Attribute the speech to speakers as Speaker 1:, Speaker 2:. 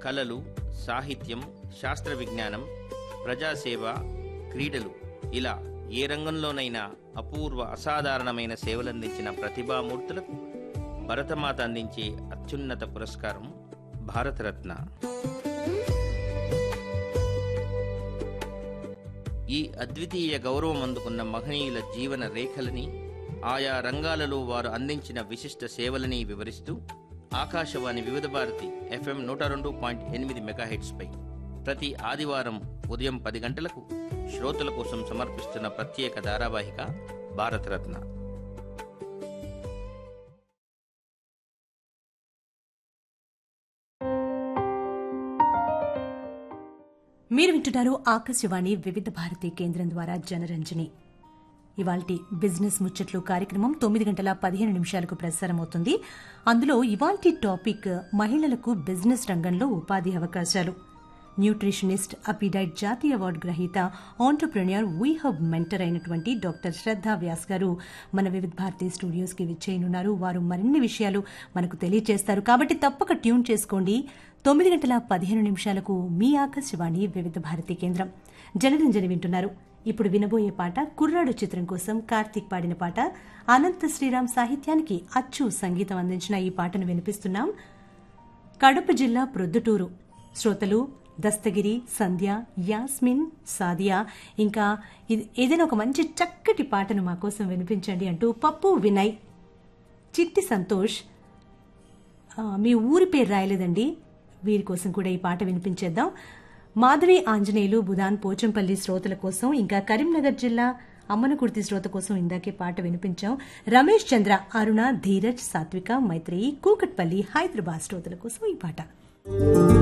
Speaker 1: కళలు సాహిత్యం శాస్త్ర విజ్ఞానం ప్రజాసేవ క్రీడలు ఇలా ఏ రంగంలోనైనా అపూర్వ అసాధారణమైన సేవలందించిన ప్రతిభామూర్తులకు భరతమాత అందించే అత్యున్నత పురస్కారం భారతరత్న ఈ అద్వితీయ గౌరవం అందుకున్న మహనీయుల జీవన రేఖలని ఆయా రంగాలలో వారు అందించిన విశిష్ట సేవలని వివరిస్తూ ఆకాశవాణి వివిధ భారతి ఎఫ్ఎం నూట రెండు పాయింట్ ఎనిమిది మెగాహెట్స్పై ప్రతి ఆదివారం ఉదయం పది గంటలకు శ్రోతల కోసం సమర్పిస్తున్న ప్రత్యేక ధారావాహిక భారతరత్న
Speaker 2: మీరు వింటున్నారు ఆకాశవాణి వివిధ భారతి కేంద్రం ద్వారా జనరంజని ఇవాల్టి బిజినెస్ ముచ్చట్లు కార్యక్రమం తొమ్మిది గంటల పదిహేను నిమిషాలకు ప్రసారమవుతుంది అందులో ఇవాల్టి టాపిక్ మహిళలకు బిజినెస్ రంగంలో ఉపాధి అవకాశాలు న్యూట్రిషనిస్ట్ అపిడైట్ జాతీయ అవార్డు గ్రహీత ఆంటర్ప్రెన్యూర్ వీ హబ్ మెంటర్ అయినటువంటి డాక్టర్ శ్రద్ధా వ్యాస్ గారు మన వివిధ భారతి స్టూడియోస్ కి విచ్చేయనున్నారు వారు మరిన్ని విషయాలు మనకు తెలియజేస్తారు కాబట్టి తప్పక ట్యూన్ చేసుకోండి తొమ్మిది గంటల పదిహేను నిమిషాలకు మీ ఆకాశవాణి వివిధ భారతి కేంద్రం జనరంజని వింటున్నారు ఇప్పుడు వినబోయే పాట కుర్రాడు చిత్రం కోసం కార్తీక్ పాడిన పాట అనంత శ్రీరామ్ సాహిత్యానికి అచ్చు సంగీతం అందించిన ఈ పాటను వినిపిస్తున్నాం కడప జిల్లా ప్రొద్దుటూరు శ్రోతలు దస్తగిరి సంధ్య యాస్మిన్ సాదియా ఇంకా ఇది ఏదైనా ఒక మంచి చక్కటి పాటను మా కోసం వినిపించండి అంటూ పప్పు వినయ్ చిట్టి సంతోష్ ఆ, మీ ఊరి పేరు రాయలేదండి వీరి కోసం కూడా ఈ పాట వినిపించేద్దాం మాధవి ఆంజనేయులు బుధాన్ పోచంపల్లి శ్రోతల కోసం ఇంకా కరీంనగర్ జిల్లా అమ్మనకుర్తి శ్రోత కోసం ఇందాకే పాట వినిపించాం రమేష్ చంద్ర అరుణ ధీరజ్ సాత్విక మైత్రేయి కూకట్పల్లి హైదరాబాద్ శ్రోతల కోసం ఈ పాట